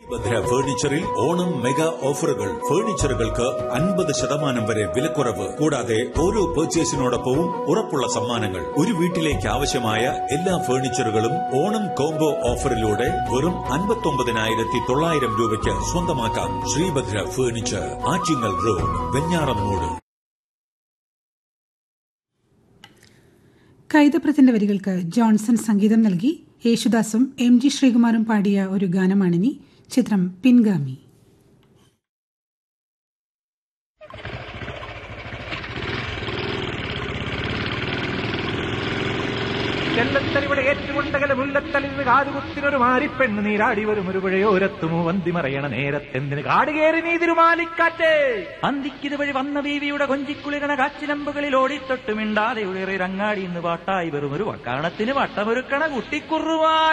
Bhadra ഫേർണിച്ചറിൽ Onam mega ഓഫറുകൾ ഫേർണിച്ചറുകൾക്ക് അൻപത് ശതമാനം വരെ വിലക്കുറവ് കൂടാതെ ഓരോ പർച്ചേസിനോടൊപ്പവും ഉറപ്പുള്ള സമ്മാനങ്ങൾ ഒരു വീട്ടിലേക്ക് ആവശ്യമായ എല്ലാ ഫേർണിച്ചറുകളും ഓണം കോംബോ ഓഫറിലൂടെ വെറും അൻപത്തൊമ്പതിനായിരത്തി തൊള്ളായിരം രൂപയ്ക്ക് സ്വന്തമാക്കാം ശ്രീഭദ്ര ഫേർണിച്ചർ ആറ്റിങ്ങൽ റോഡ് വെഞ്ഞാറമ്മൂട് കൈതപ്രത്തിന്റെ വരികൾക്ക് ജോൺസൺ സംഗീതം നൽകി യേശുദാസും എം ജി ശ്രീകുമാറും പാടിയ ഒരു ഗാനമാണിനി ചിത്രം പിൻഗാമി ചെല്ലത്തലിവിടെ ഏറ്റുകൊണ്ടകല മുല്ലത്തലിന്ന് കാതുകുത്തിനൊരു മാരിപ്പെണ്ണ് നീരാടി വരും ഒരു പുഴയോരത്തുമോ വന്തി മറയണ നേരത്തെന്തിന് കാടുകേറി നീ തിരുമാലിക്കാറ്റേ അന്തിക്കിത് വഴി വന്ന ബീവിയുടെ കൊഞ്ചിക്കുളിരണ കാച്ചിലമ്പുകളിൽ ഓടിത്തൊട്ട് മിണ്ടാതെ ഉയറി രങ്ങാടി ഇന്ന് പാട്ടായി വെറും ഒരു വക്കാണത്തിന് വട്ടമൊരുക്കണ കുട്ടിക്കുറുവായി